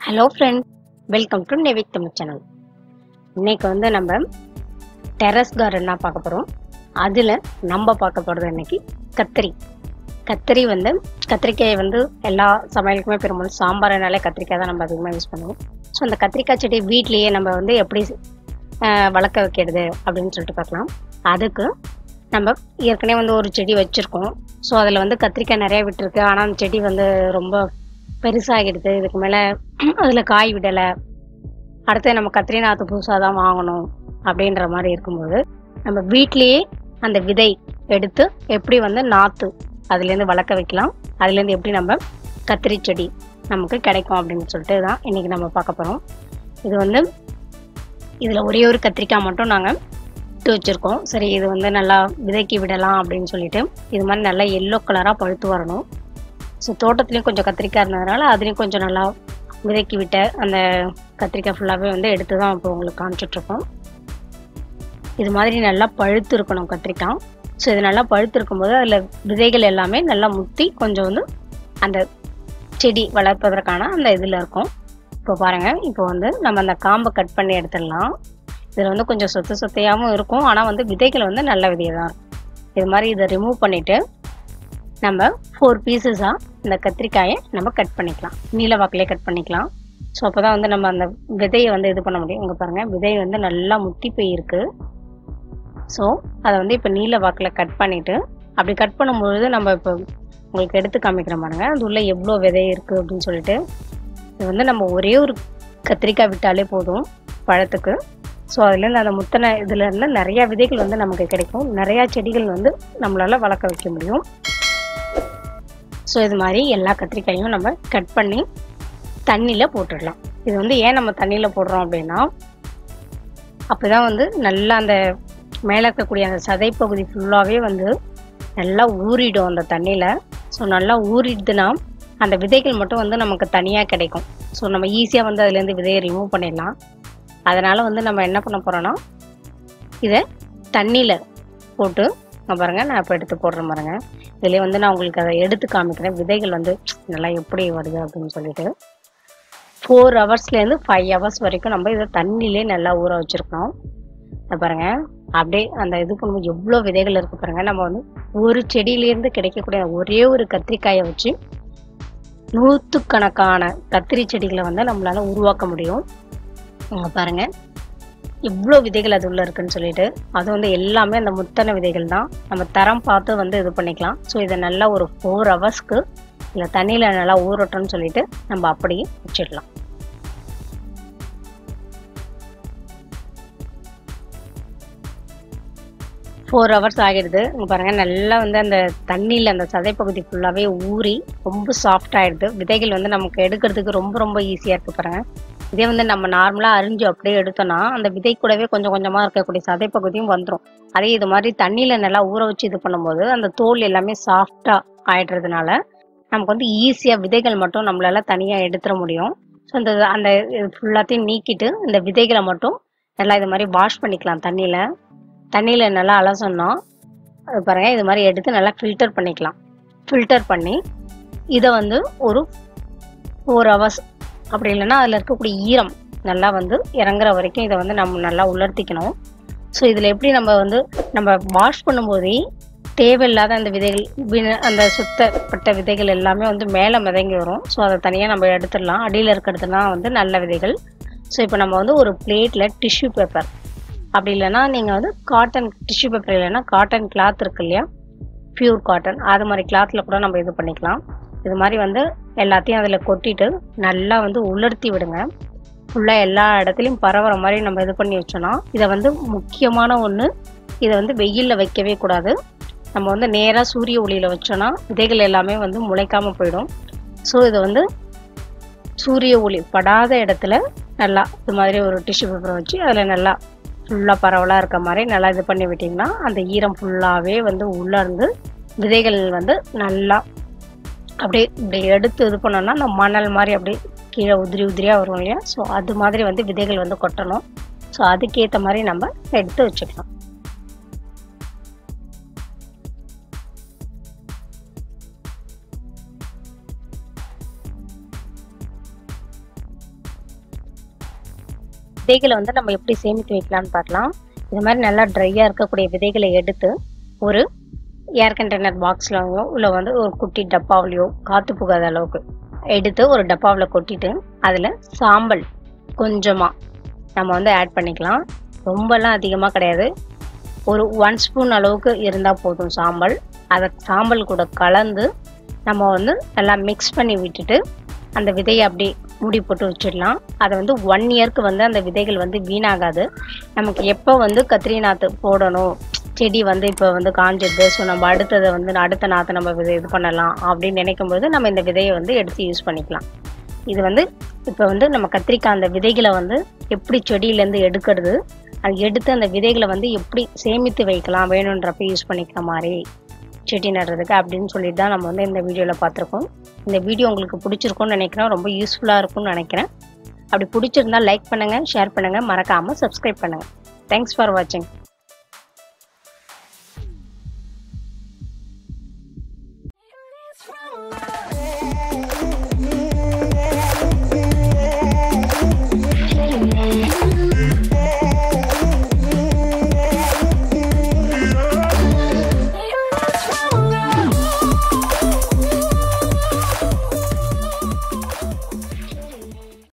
Hello friend welcome to நெவிக் Tamil channel இன்னைக்கு வந்து நம்ம டெரஸ் கார்டன் தான் பார்க்க போகிறோம் அதில் நம்ம பார்க்க போகிறது இன்னைக்கு கத்திரி கத்திரி வந்து கத்திரிக்காயை வந்து எல்லா சமையலுக்குமே பெரும்பாலும் சாம்பார்னாலே கத்திரிக்காய் தான் நம்ம அதிகமாக யூஸ் பண்ணுவோம் ஸோ அந்த கத்திரிக்காய் செடி வீட்லேயே நம்ம வந்து எப்படி ஆஹ், வளர்க்க வைக்கிறது அப்படின்னு சொல்லிட்டு பார்க்கலாம் அதுக்கு நம்ம ஏற்கனவே வந்து ஒரு செடி வச்சுருக்கோம் ஸோ அதில் வந்து கத்திரிக்காய் நிறைய விட்டுருக்கு ஆனால் அந்த செடி வந்து ரொம்ப பெருசாகிடுது இதுக்கு மேலே அதில் காய் விடலை அடுத்து நம்ம கத்திரி நாற்று புதுசாக தான் வாங்கணும் அப்படின்ற மாதிரி இருக்கும்போது நம்ம வீட்லேயே அந்த விதை எடுத்து எப்படி வந்து நாற்று அதுலேருந்து வளர்க்க வைக்கலாம் அதுலேருந்து எப்படி நம்ம கத்திரி செடி நமக்கு கிடைக்கும் அப்படின்னு சொல்லிட்டு தான் இன்றைக்கி நம்ம பார்க்க போகிறோம் இது வந்து இதில் ஒரே ஒரு கத்திரிக்காய் மட்டும் நாங்கள் விட்டு வச்சுருக்கோம் சரி இது வந்து நல்லா விதைக்கி விடலாம் அப்படின்னு சொல்லிட்டு இது மாதிரி நல்லா எல்லோ கலராக பழுத்து வரணும் ஸோ தோட்டத்துலேயும் கொஞ்சம் கத்திரிக்காய் இருந்ததுனால அதுலேயும் கொஞ்சம் நல்லா விதைக்கி விட்ட அந்த கத்திரிக்காய் ஃபுல்லாகவே வந்து எடுத்து தான் இப்போ உங்களுக்கு காமிச்சிட்ருக்கோம் இது மாதிரி நல்லா பழுத்து இருக்கணும் கத்திரிக்காய் ஸோ இது நல்லா பழுத்து இருக்கும்போது அதில் விதைகள் எல்லாமே நல்லா முத்தி கொஞ்சம் வந்து அந்த செடி வளர்ப்பதற்கான அந்த இதில் இருக்கும் இப்போ பாருங்கள் இப்போ வந்து நம்ம அந்த காம்பை கட் பண்ணி எடுத்துடலாம் இதில் வந்து கொஞ்சம் சொத்து சொத்தையாகவும் இருக்கும் ஆனால் வந்து விதைகள் வந்து நல்ல விதையாக தான் இருக்கும் இது மாதிரி இதை ரிமூவ் பண்ணிவிட்டு நம்ம ஃபோர் பீசஸாக இந்த கத்திரிக்காயை நம்ம கட் பண்ணிக்கலாம் நீல வாக்கிலே கட் பண்ணிக்கலாம் ஸோ அப்போ தான் வந்து நம்ம அந்த விதையை வந்து இது பண்ண முடியும் இங்கே பாருங்கள் விதை வந்து நல்லா முத்தி போயிருக்கு ஸோ அதை வந்து இப்போ நீல வாக்கில் கட் பண்ணிவிட்டு அப்படி கட் பண்ணும்பொழுது நம்ம இப்போ உங்களுக்கு எடுத்து காமிக்கிறோம் பாருங்க அது உள்ள எவ்வளோ விதை இருக்குது அப்படின்னு சொல்லிட்டு இது வந்து நம்ம ஒரே ஒரு கத்திரிக்காய் விட்டாலே போதும் பழத்துக்கு ஸோ அதுலேருந்து அந்த முத்தனை இதுலேருந்து நிறையா விதைகள் வந்து நமக்கு கிடைக்கும் நிறையா செடிகள் வந்து நம்மளால் வளர்க்க வைக்க முடியும் ஸோ இது மாதிரி எல்லா கத்திரிக்காயும் நம்ம கட் பண்ணி தண்ணியில் போட்டுடலாம் இது வந்து ஏன் நம்ம தண்ணியில் போடுறோம் அப்படின்னா அப்போ தான் வந்து நல்லா அந்த மேலே இருக்கக்கூடிய அந்த சதைப்பகுதி ஃபுல்லாகவே வந்து நல்லா ஊறிடும் அந்த தண்ணியில் ஸோ நல்லா ஊறிடுதுன்னா அந்த விதைகள் மட்டும் வந்து நமக்கு தனியாக கிடைக்கும் ஸோ நம்ம ஈஸியாக வந்து அதுலேருந்து விதையை ரிமூவ் பண்ணிடலாம் அதனால் வந்து நம்ம என்ன பண்ண போகிறோன்னா இதை தண்ணியில் போட்டு இங்க பாருங்க நான் இப்போ எடுத்து போடுறேன் பாருங்க இதுலேயே வந்து நான் உங்களுக்கு அதை எடுத்து காமிக்கிறேன் விதைகள் வந்து நல்லா எப்படி வருது அப்படின்னு சொல்லிட்டு ஃபோர் ஹவர்ஸ்லேருந்து ஃபைவ் ஹவர்ஸ் வரைக்கும் நம்ம இதை தண்ணியிலே நல்லா ஊற வச்சுருக்கணும் இதை பாருங்க அப்படியே அந்த இது பண்ணும்போது எவ்வளோ விதைகள் இருக்கு பாருங்க நம்ம வந்து ஒரு செடியிலேருந்து கிடைக்கக்கூடிய ஒரே ஒரு கத்திரிக்காயை வச்சு நூற்றுக்கணக்கான கத்திரி செடிகளை வந்து நம்மளால உருவாக்க முடியும் இங்க பாருங்க இவ்வளோ விதைகள் அது உள்ள இருக்குன்னு சொல்லிட்டு அது வந்து எல்லாமே அந்த முத்தன விதைகள் தான் நம்ம தரம் பார்த்து வந்து இது பண்ணிக்கலாம் ஸோ இதை நல்லா ஒரு ஃபோர் ஹவர்ஸ்க்கு இல்லை தண்ணியில் நல்லா ஊறட்டும்னு சொல்லிட்டு நம்ம அப்படியே வச்சிடலாம் ஃபோர் ஹவர்ஸ் ஆகிடுது இங்கே பாருங்கள் நல்லா வந்து அந்த தண்ணியில் அந்த சதைப்பகுதி ஃபுல்லாகவே ஊறி ரொம்ப சாஃப்ட் ஆகிடுது விதைகள் வந்து நமக்கு எடுக்கிறதுக்கு ரொம்ப ரொம்ப ஈஸியாக இருக்குது பாருங்கள் இதே வந்து நம்ம நார்மலாக அரிஞ்சு அப்படியே எடுத்தோம்னா அந்த விதை கூடவே கொஞ்சம் கொஞ்சமாக இருக்கக்கூடிய சதைப்பகுதியும் வந்துடும் அதே இது மாதிரி தண்ணியில் நல்லா ஊற வச்சு இது பண்ணும்போது அந்த தோல் எல்லாமே சாஃப்டாக ஆயிடுறதுனால நமக்கு வந்து ஈஸியாக விதைகள் மட்டும் நம்மளால தனியாக எடுத்துட முடியும் ஸோ அந்த அந்த ஃபுல்லாத்தையும் நீக்கிட்டு இந்த விதைகளை மட்டும் நல்லா இது மாதிரி வாஷ் பண்ணிக்கலாம் தண்ணியில் தண்ணியில் நல்லா அலசோம்னா அது பாருங்கள் இது மாதிரி எடுத்து நல்லா ஃபில்டர் பண்ணிக்கலாம் ஃபில்டர் பண்ணி இதை வந்து ஒரு ஃபோர் ஹவர்ஸ் அப்படி இல்லைன்னா அதில் இருக்கக்கூடிய ஈரம் நல்லா வந்து இறங்குற வரைக்கும் இதை வந்து நம்ம நல்லா உலர்த்திக்கணும் ஸோ இதில் எப்படி நம்ம வந்து நம்ம வாஷ் பண்ணும்போதே தேவையில்லாத அந்த விதைகள் வீண- அந்த சுத்தப்பட்ட விதைகள் எல்லாமே வந்து மேலே மிதங்கி வரும் ஸோ அதை தனியாக நம்ம எடுத்துடலாம் அடியில் இருக்கிறதுலாம் வந்து நல்ல விதைகள் ஸோ இப்போ நம்ம வந்து ஒரு பிளேட்டில் டிஷ்யூ பேப்பர் அப்படி இல்லைன்னா நீங்கள் வந்து காட்டன் டிஷ்யூ பேப்பர் இல்லைன்னா காட்டன் கிளாத் இருக்கு இல்லையா பியூர் காட்டன் அது மாதிரி கிளாத்தில் கூட நம்ம இது பண்ணிக்கலாம் இது மாதிரி வந்து எல்லாத்தையும் அதில் கொட்டிட்டு நல்லா வந்து உலர்த்தி விடுங்க ஃபுல்லாக எல்லா இடத்துலையும் பரவுற மாதிரி நம்ம இது பண்ணி வச்சோன்னா இதை வந்து முக்கியமான ஒன்று இதை வந்து வெயிலில் வைக்கவே கூடாது நம்ம வந்து நேராக சூரிய ஒளியில் வச்சோன்னா விதைகள் எல்லாமே வந்து முளைக்காமல் போயிடும் ஸோ இதை வந்து சூரிய ஒளி படாத இடத்துல நல்லா இது மாதிரி ஒரு டிஷ்யூ பேப்பரை வச்சு அதில் நல்லா ஃபுல்லாக பரவலாக இருக்க மாதிரி நல்லா இது பண்ணி விட்டிங்கன்னா அந்த ஈரம் ஃபுல்லாகவே வந்து உள்ளேருந்து விதைகள் வந்து நல்லா அப்படியே இப்படி எடுத்து இது பண்ணோம்னா அந்த மணல் மாதிரி அப்படியே கீழே உதிரி உதிரியாக வரும் இல்லையா ஸோ அது மாதிரி வந்து விதைகள் வந்து கொட்டணும் ஸோ அதுக்கேற்ற மாதிரி நம்ம எடுத்து வச்சுக்கலாம் விதைகளை வந்து நம்ம எப்படி சேமித்து வைக்கலாம்னு பார்க்கலாம் இது மாதிரி நல்லா ட்ரையாக இருக்கக்கூடிய விதைகளை எடுத்து ஒரு ஏர் கண்டெய்னர் பாக்ஸ்லையோ இல்லை வந்து ஒரு குட்டி டப்பாவிலையோ காற்று புகாத அளவுக்கு எடுத்து ஒரு டப்பாவில் கொட்டிட்டு அதில் சாம்பல் கொஞ்சமாக நம்ம வந்து ஆட் பண்ணிக்கலாம் ரொம்பலாம் அதிகமாக கிடையாது ஒரு ஒன் ஸ்பூன் அளவுக்கு இருந்தால் போதும் சாம்பல் அதை சாம்பல் கூட கலந்து நம்ம வந்து நல்லா மிக்ஸ் பண்ணி விட்டுட்டு அந்த விதையை அப்படி மூடி போட்டு வச்சிடலாம் அதை வந்து ஒன் இயர்க்கு வந்து அந்த விதைகள் வந்து வீணாகாது நமக்கு எப்போ வந்து கத்திரி நாற்று போடணும் செடி வந்து இப்போ வந்து காஞ்சிடுது ஸோ நம்ம அடுத்ததை வந்து அடுத்த நாற்றை நம்ம விதை இது பண்ணலாம் அப்படின்னு நினைக்கும் போது நம்ம இந்த விதையை வந்து எடுத்து யூஸ் பண்ணிக்கலாம் இது வந்து இப்போ வந்து நம்ம கத்திரிக்காய் அந்த விதைகளை வந்து எப்படி செடியிலேருந்து எடுக்கிறது அது எடுத்து அந்த விதைகளை வந்து எப்படி சேமித்து வைக்கலாம் வேணுன்றப்ப யூஸ் பண்ணிக்கிற மாதிரி செடி நடுறதுக்கு அப்படின்னு சொல்லிட்டு தான் நம்ம வந்து இந்த வீடியோவில் பார்த்துருக்கோம் இந்த வீடியோ உங்களுக்கு பிடிச்சிருக்கும்னு நினைக்கிறேன் ரொம்ப யூஸ்ஃபுல்லாக இருக்கும்னு நினைக்கிறேன் அப்படி பிடிச்சிருந்தா லைக் பண்ணுங்கள் ஷேர் பண்ணுங்கள் மறக்காமல் சப்ஸ்கிரைப் பண்ணுங்கள் தேங்க்ஸ் ஃபார் வாட்சிங் It's from love.